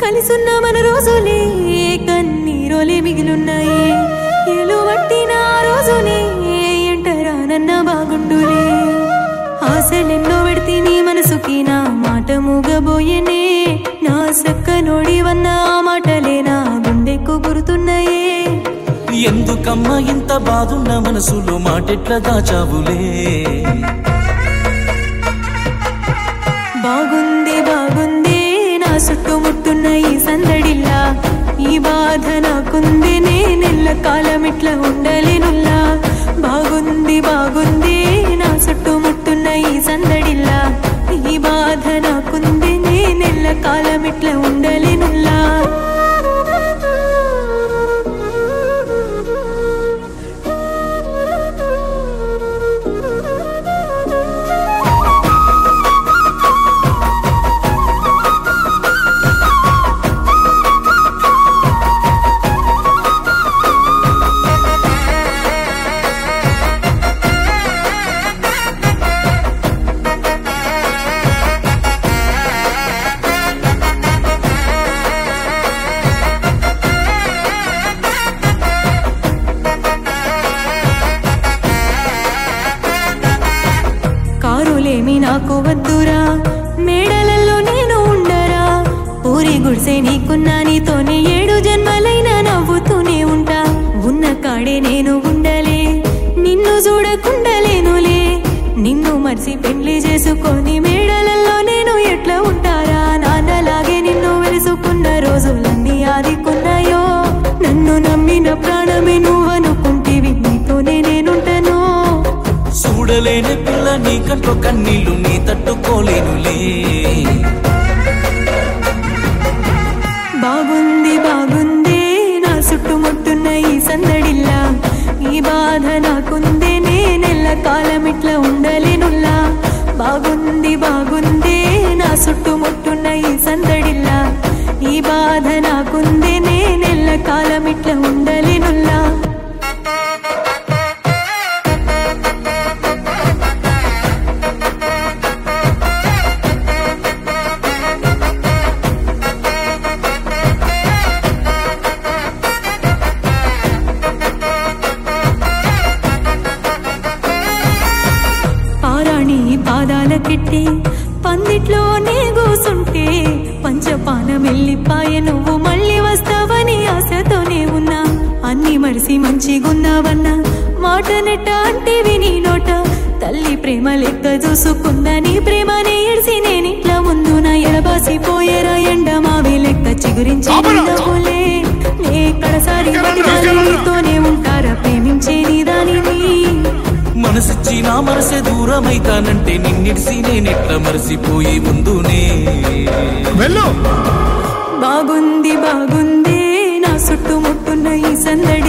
కలిసున్న మన రోజులే కన్నీరోలే మిగిలున్నాయి ఎలువట్టిన ఆ రోజునే ఎంటరానన్న బాగుండులే ఆశలెన్నో పెడితే నీ మనసుకి నా మాట మూగబోయేనే నా సక్క నోడి వన్న ఆ మాటలే నా గుండెకు గురుతున్నాయే ఎందుకమ్మా ఇంత బాధున్న మనసులో మాటెట్లా దాచావులే బాగుంది బాగుంది నా చుట్టుముట్టున్న ఈ సందడిల్లా ఈ బాధ నాకుంది నేనెల్ల కాలం ఇట్లా ఉండలేనుల్లా బాగుంది బాగుంది నా చుట్టుముట్టున్న ఈ సందడిల్లా ఈ బాధ నాకుంది నేనెల్ల కాలం ఇట్లా ఉండలేనుల్లా కారులేమి నాకు వద్దురా మేడలలో నేను ఉండరా ఊరి గుడిసే నీకున్నా నీతోనే ఏడు జన్మలైనా నవ్వుతూనే ఉంటా ఉన్న కాడే నేను ఉండలే నిన్ను చూడకుండలేనులే నిన్ను మర్చి పెండ్లి చేసుకొని మేడలలో నేను ఎట్లా ఉంటారా నాన్నలాగే నిన్ను వెలుసుకున్న రోజులన్నీ ఆదికున్నాయో నన్ను నమ్మిన ప్రాణమే నువ్వనుకుంటేవి నీతోనే నేనుంటాను చూడలేని పిల్ల నీ కంట్లో కన్నీళ్లు నీ తట్టుకోలేనులే బాగుంది బాగుంది నా చుట్టుముట్టున్న ఈ సందడిల్లా ఈ బాధ నాకుంది నేనెల్ల కాలం ఇట్లా ఉండలేనుల్లా బాగుంది బాగుంది నా చుట్టుముట్టున్న ఈ సందడిల్లా ఈ బాధ నాకుంది నేనెల్ల కాలం ఇట్లా ఉండలేనుల్లా పారాణి పాదాల కెట్టి పందిట్లో నే కూసుంటే పంచపాన మెల్లిపాయ నువ్వు మళ్ళీ వస్తావని ఆశతోనే ఉన్నా అన్ని మరిసి మంచిగున్నావన్నా మాట నెట్ట అంటేవి నీ నోట తల్లి ప్రేమ లెక్క చూసుకుందని ప్రేమని ఎడిసి నేనిట్లా ముందు నా ఎడబాసిపోయేరా ఎండ మావి లెక్క చిగురించి నవ్వులే నే కడసారి నీతోనే ఉంటారా ప్రేమించే నీ దానిని మనసిచ్చి నా మనసే దూరమైతానంటే నిన్నిడిసి నేనెట్లా మరసిపోయి ముందునే వెళ్ళు బాగుంది బాగుంది నా చుట్టుముట్టున్న ఈ సందడి